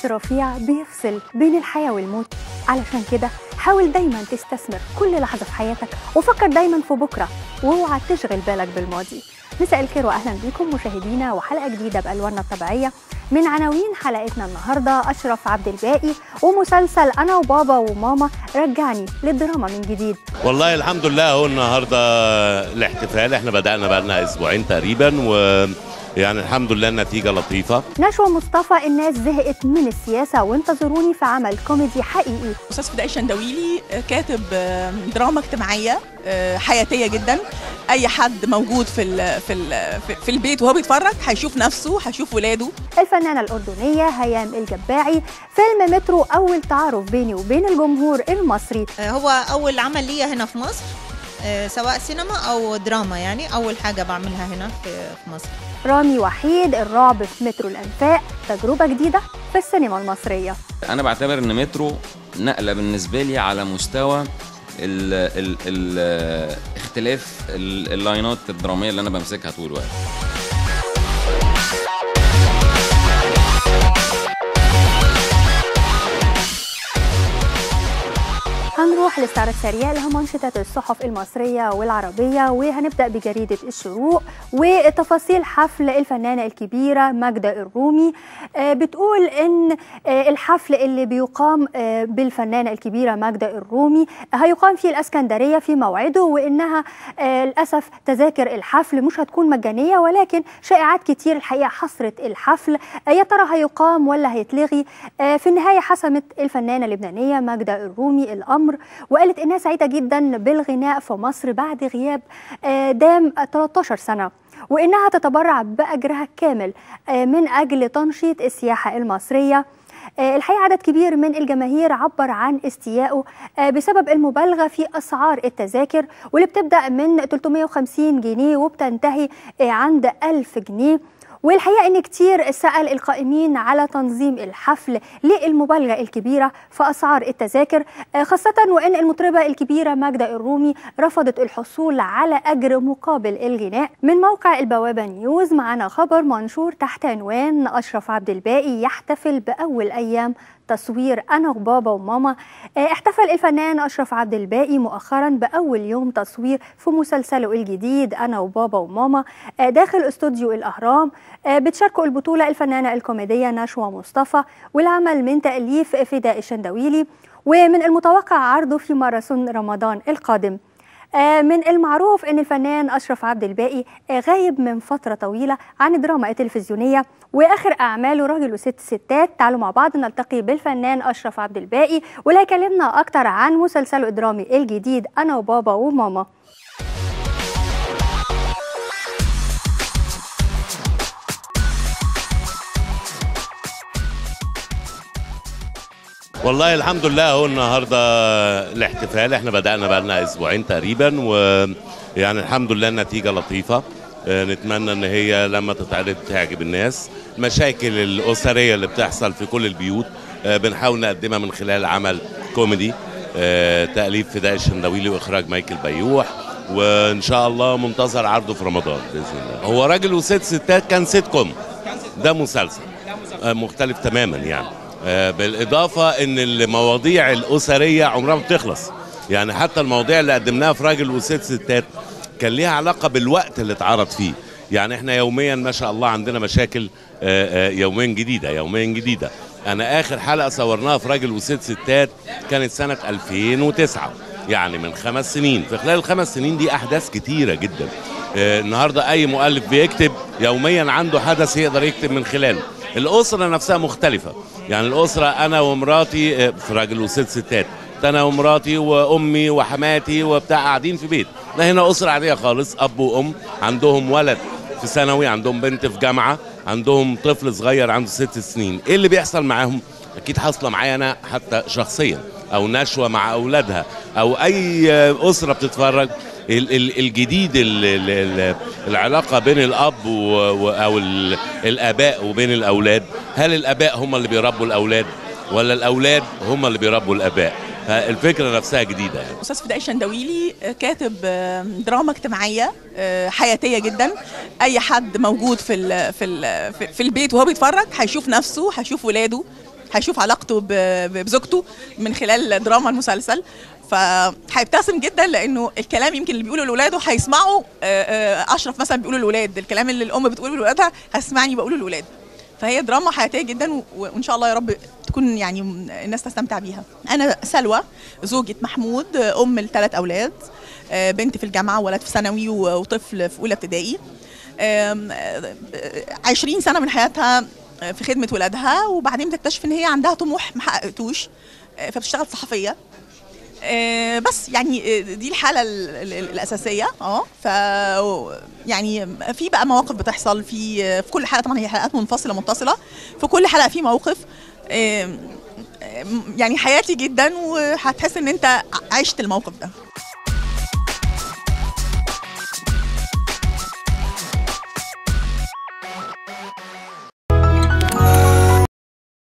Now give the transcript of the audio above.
خط رفيع بيفصل بين الحياة والموت علشان كده حاول دايما تستثمر كل لحظة في حياتك وفكر دايما في بكرة واوعى تشغل بالك بالماضي مساء الخير واهلا بكم مشاهدينا وحلقه جديده بالواننا الطبيعيه من عناوين حلقتنا النهارده اشرف عبد الباقي ومسلسل انا وبابا وماما رجعني للدراما من جديد والله الحمد لله هو النهارده الاحتفال احنا بدأنا بقالنا اسبوعين تقريبا و يعني الحمد لله النتيجة لطيفة نشوى مصطفى الناس زهقت من السياسه وانتظروني في عمل كوميدي حقيقي استاذ فدائي الشندويلي كاتب دراما اجتماعيه حياتيه جدا اي حد موجود في ال في ال في البيت وهو بيتفرج هيشوف نفسه هيشوف ولاده الفنانه الاردنيه هيام الجباعي فيلم مترو اول تعارف بيني وبين الجمهور المصري هو أول عمل ليا هنا في مصر آه، سواء سينما أو دراما يعني أول حاجة بعملها هنا في في مصر رامي وحيد الرعب في مترو الانفاق تجربه جديده في السينما المصريه انا بعتبر ان مترو نقله بالنسبه لي على مستوى ال ال ال اختلاف ال- اللاينات الدراميه اللي انا بمسكها طول الوقت هنروح لاستعراض سريع لها منشطات الصحف المصرية والعربية وهنبدأ بجريدة الشروق وتفاصيل حفل الفنانة الكبيرة ماجدة الرومي آه، بتقول إن آه، الحفل اللي بيقام آه، بالفنانة الكبيرة ماجدة الرومي هيقام في الأسكندرية في موعده وإنها آه، للأسف تذاكر الحفل مش هتكون مجانية ولكن شائعات كتير الحقيقة حصرت الحفل آه، يا ترى هيقام ولا هيتلغي آه، في النهاية حسمت الفنانة اللبنانية ماجدة الرومي الأمر وقالت إنها سعيدة جدا بالغناء في مصر بعد غياب آه، دام 13 سنة وإنها تتبرع بأجرها كامل آه، من أجل تنشيط السياحة المصرية آه، الحقيقة عدد كبير من الجماهير عبر عن استيائه آه، بسبب المبالغة في أسعار التذاكر واللي بتبدأ من 350 جنيه وبتنتهي آه، عند 1000 جنيه والحقيقة إن كتير سأل القائمين على تنظيم الحفل ليه المبالغة الكبيرة في أسعار التذاكر آه، خاصة وإن المطربة الكبيرة ماجدة الرومي رفضت الحصول على أجر مقابل الغناء من موقع البوابة نيوز معنا خبر منشور تحت عنوان أشرف عبد الباقي يحتفل بأول أيام تصوير أنا وبابا وماما آه، احتفل الفنان أشرف عبد الباقي مؤخرا بأول يوم تصوير في مسلسله الجديد أنا وبابا وماما آه، داخل استوديو الأهرام آه، بتشاركوا البطولة الفنانة الكوميدية نشوى مصطفى والعمل من تأليف فداء الشندويلي ومن المتوقع عرضه في ماراثون رمضان القادم آه، من المعروف ان الفنان اشرف عبد الباقي آه، غايب من فتره طويله عن الدراما التلفزيونيه واخر اعماله راجل وست ستات تعالوا مع بعض نلتقي بالفنان اشرف عبد الباقي واللي هيكلمنا اكتر عن مسلسله الدرامي الجديد انا وبابا وماما والله الحمد لله هو النهارده الاحتفال احنا بدأنا بقالنا اسبوعين تقريبا ويعني الحمد لله النتيجة لطيفة آه، نتمنى ان هي لما تتعرض تعجب الناس المشاكل الأسرية اللي بتحصل في كل البيوت آه، بنحاول نقدمها من خلال عمل كوميدي آه، تأليف فداء الشندويلي وإخراج مايكل بيوح وإن شاء الله منتظر عرضه في رمضان بإذن الله هو راجل وست ستات كان سيت كوم ده مسلسل آه، مختلف تماما يعني آه، بالإضافة إن المواضيع الأسرية عمرها ما بتخلص يعني حتى المواضيع اللي قدمناها في راجل وست ستات كان ليها علاقة بالوقت اللي اتعرض فيه يعني احنا يوميا ما شاء الله عندنا مشاكل آه، آه، يوميا جديدة يوميا جديدة أنا آخر حلقة صورناها في راجل وست ستات كانت سنة 2009 يعني من خمس سنين في خلال الخمس سنين دي أحداث كتيرة جدا آه، النهارده اي مؤلف بيكتب يوميا عنده حدث يقدر يكتب من خلاله الاسره نفسها مختلفه يعني الاسره انا ومراتي آه، في راجل وست ستات انا ومراتي وامي وحماتي وبتاع قاعدين في بيت لا هنا اسره عاديه خالص اب وام عندهم ولد في ثانوي عندهم بنت في جامعه عندهم طفل صغير عنده ست سنين ايه اللي بيحصل معاهم اكيد حاصله معايا انا حتى شخصيا او نشوه مع اولادها او اي آه، اسره بتتفرج ال- ال- الجديد ال- ال- ال- العلاقة بين الأب و و- أو ال- الآباء وبين الأولاد هل الآباء هم اللي بيربوا الأولاد ولا الأولاد هم اللي بيربوا الآباء الفكرة نفسها جديدة يعني. استاذ فدائي الشندويلي كاتب دراما اجتماعيه حياتيه جدا اي حد موجود في ال في ال في البيت وهو بيتفرج هيشوف نفسه هيشوف ولاده هيشوف علاقته ب- ب- بزوجته من خلال دراما المسلسل فهيبتسم جدا لانه الكلام يمكن اللي بيقوله لاولاده هيسمعوا آه، آه، اشرف مثلا بيقوله لاولاد الكلام اللي الام بتقوله لاولادها هسمعني بقوله لاولاد فهي دراما حياتيه جدا و- وان شاء الله يا رب تكون يعني الناس تستمتع بيها انا سلوى زوجة محمود ام لثلاث اولاد آه، بنت في الجامعه وولد في ثانوي و- وطفل في اولى ابتدائي آم، آه، عشرين سنه من حياتها آه، في خدمه ولادها وبعدين بتكتشف ان هي عندها طموح ما حققتوش آه، فبتشتغل صحفيه آه، بس يعني آه، دي الحاله ال- ال- الاساسيه اه ف يعني في بقى مواقف بتحصل في في كل حلقه طبعا هي حلقات منفصله متصله في كل حلقه في موقف آم، آم، يعني حياتي جدا وهتحس ان انت عشت الموقف ده